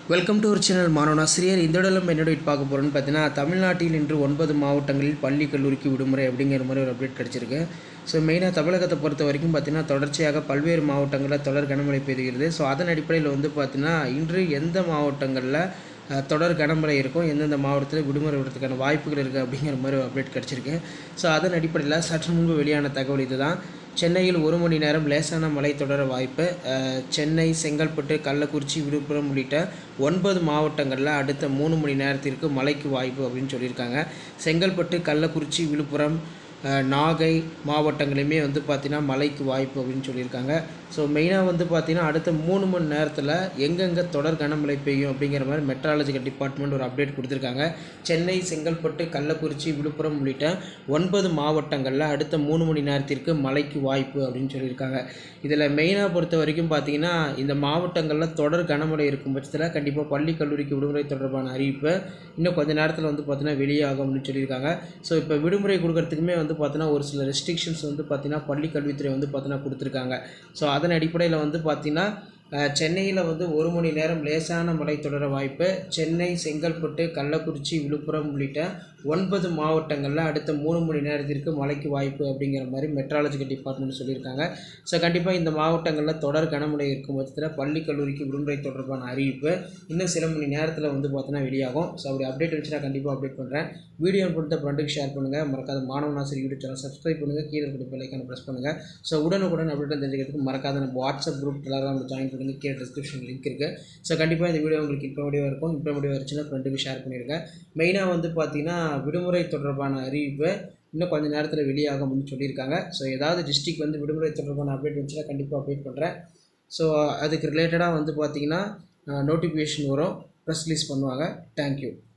welcome to ஒரு channel மாணவனாசிரியர் இந்த இடத்துல என்னோட பார்க்க போகிறோன்னு பார்த்தீங்கன்னா தமிழ்நாட்டில் இன்று ஒன்பது மாவட்டங்களில் பள்ளி கல்லூரிக்கு விடுமுறை அப்படிங்கிற மாதிரி ஒரு அப்டேட் கிடச்சிருக்கு ஸோ மெயினாக தமிழகத்தை பொறுத்த வரைக்கும் பார்த்தீங்கன்னா தொடர்ச்சியாக பல்வேறு மாவட்டங்களில் தொடர் கனமழை பெய்துகிறது ஸோ அதன் அடிப்படையில் வந்து பார்த்தீங்கன்னா இன்று எந்த மாவட்டங்களில் அஹ், தொடர் கனமழை இருக்கும் எந்தெந்த மாவட்டத்தில் விடுமுறை விடுறதுக்கான வாய்ப்புகள் இருக்குது அப்படிங்கிற மாதிரி ஒரு அப்டேட் கிடச்சிருக்கு ஸோ அதன் அடிப்படையில் சற்று முன்பு வெளியான தகவல் இதுதான் சென்னையில் ஒரு மணி நேரம் லேசான மழை தொடர வாய்ப்பு அஹ், சென்னை செங்கல்பட்டு கள்ளக்குறிச்சி விழுப்புரம் உள்ளிட்ட ஒன்பது மாவட்டங்களில் அடுத்த மூணு மணி நேரத்திற்கு மழைக்கு வாய்ப்பு அப்படின்னு சொல்லியிருக்காங்க செங்கல்பட்டு கள்ளக்குறிச்சி விழுப்புரம் அஹ், நாகை மாவட்டங்களுமே வந்து பார்த்திங்கன்னா மழைக்கு வாய்ப்பு அப்படின்னு சொல்லியிருக்காங்க ஸோ மெயினாக வந்து பார்த்திங்கன்னா அடுத்த மூணு மணி நேரத்தில் எங்கெங்கே தொடர் கனமழை பெய்யும் அப்படிங்கிற மாதிரி மெட்ராலஜிக்கல் டிபார்ட்மெண்ட் ஒரு அப்டேட் கொடுத்துருக்காங்க சென்னை செங்கல்பட்டு கள்ளக்குறிச்சி விழுப்புரம் உள்ளிட்ட ஒன்பது மாவட்டங்களில் அடுத்த மூணு மணி நேரத்திற்கு மழைக்கு வாய்ப்பு அப்படின்னு சொல்லியிருக்காங்க இதில் மெயினாக பொறுத்த வரைக்கும் பார்த்தீங்கன்னா இந்த மாவட்டங்களில் தொடர் கனமழை இருக்கும் பட்சத்தில் கண்டிப்பாக பள்ளி கல்லூரிக்கு விடுமுறை தொடர்பான அறிவிப்பு இன்னும் கொஞ்ச நேரத்தில் வந்து பார்த்தீங்கன்னா வெளியாகும் அப்படின்னு சொல்லியிருக்காங்க ஸோ இப்போ விடுமுறை கொடுக்கறதுக்குமே வந்து பார்த்தீங்கன்னா ஒரு சில ரெஸ்ட்ரிக்ஷன்ஸ் வந்து பார்த்தீங்கன்னா பள்ளி கல்வித்துறை வந்து பார்த்தீங்கன்னா கொடுத்துருக்காங்க ஸோ அதன் அடிப்படையில் வந்து பார்த்தீங்கன்னா சென்னையில் வந்து ஒரு மணி நேரம் லேசான மழை தொடர வாய்ப்பு சென்னை செங்கல்பட்டு கள்ளக்குறிச்சி விழுப்புரம் உள்ளிட்ட ஒன்பது மாவட்டங்களில் அடுத்த மூணு மணி நேரத்திற்கு மழைக்கு வாய்ப்பு அப்படிங்கிற மாதிரி மெட்ராலஜிக்கல் டிபார்ட்மெண்ட் சொல்லியிருக்காங்க ஸோ கண்டிப்பாக இந்த மாவட்டங்களில் தொடர் கனமழை இருக்கும் பட்சத்தில் பள்ளி கல்லூரிக்கு விடுமுறை தொடர்பான அறிவிப்பு இன்னும் சில மணி நேரத்தில் வந்து பார்த்தீங்கன்னா வெளியாகும் ஸோ அப்படி அப்டேட் வச்சு நான் கண்டிப்பாக அப்டேட் பண்ணுறேன் வீடியோ பொறுத்த ஃப்ரெண்டுக்கு ஷேர் பண்ணுங்கள் மறக்காத மாணவ நாசர் யூடியூப் சேனல் சப்ஸ்கிரைப் பண்ணுங்கள் கீழே இருக்க பெல்லைக்கான ப்ரெஸ் பண்ணுங்கள் ஸோ உடனுக்குடன் அப்டேட் தெரிஞ்சுக்கிறதுக்கு மறக்காத நம்ம வாட்ஸ்அப் குரூப் டெலகிராம் ஜாயின் பண்ணுங்கள் கீழே டிஸ்கிரிப்ஷன் லிங்க் இருக்குது ஸோ கண்டிப்பாக இந்த வீடியோ உங்களுக்கு இன்ஃபர்மேட்டிவாக இருக்கும் இன்ஃபர்மேட்டிவாக இருந்துச்சுன்னா ஃப்ரெண்டுக்கு ஷேர் பண்ணிடுங்க மெயினாக வந்து பார்த்தீங்கன்னா விடுமுறை தொடர்பான அறிவிப்பு இன்னும் கொஞ்சம் நேரத்தில் வெளியாகும் அப்படின்னு சொல்லியிருக்காங்க ஸோ ஏதாவது டிஸ்ட்ரிக் வந்து விடுமுறை தொடர்பான அப்டேட் வந்துச்சுன்னா கண்டிப்பாக அப்டேட் பண்ணுறேன் ஸோ அதுக்கு ரிலேட்டடாக வந்து பார்த்தீங்கன்னா நோட்டிஃபிகேஷன் வரும் ப்ரெஸ் ரிலீஸ் பண்ணுவாங்க தேங்க்யூ